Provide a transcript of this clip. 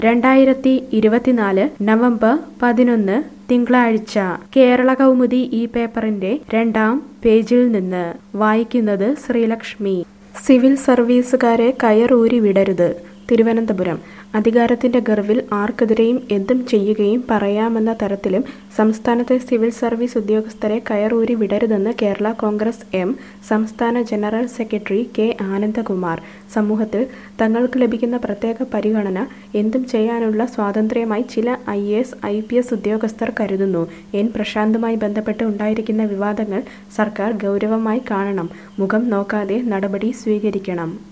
രണ്ടായിരത്തി ഇരുപത്തിനാല് നവംബർ പതിനൊന്ന് തിങ്കളാഴ്ച കേരള കൗമുദി ഈ പേപ്പറിന്റെ രണ്ടാം പേജിൽ നിന്ന് വായിക്കുന്നത് ശ്രീലക്ഷ്മി സിവിൽ സർവീസുകാരെ കയറൂരി വിടരുത് തിരുവനന്തപുരം അധികാരത്തിന്റെ ഗർവിൽ ആർക്കെതിരെയും എന്തും ചെയ്യുകയും പറയാമെന്ന തരത്തിലും സംസ്ഥാനത്തെ സിവിൽ സർവീസ് ഉദ്യോഗസ്ഥരെ കയറൂരി വിടരുതെന്ന് കേരള കോൺഗ്രസ് എം സംസ്ഥാന ജനറൽ സെക്രട്ടറി കെ ആനന്ദകുമാർ സമൂഹത്തിൽ തങ്ങൾക്ക് ലഭിക്കുന്ന പ്രത്യേക പരിഗണന എന്തും ചെയ്യാനുള്ള സ്വാതന്ത്ര്യമായി ചില I S I P S ഉദ്യോഗസ്ഥർ കരുതുന്നു എൻ പ്രശാന്തുമായി ബന്ധപ്പെട്ട് ഉണ്ടായിരിക്കുന്ന വിവാദങ്ങൾ സർക്കാർ ഗൗരവമായി കാണണം മുഖം നോക്കാതെ നടപടി സ്വീകരിക്കണം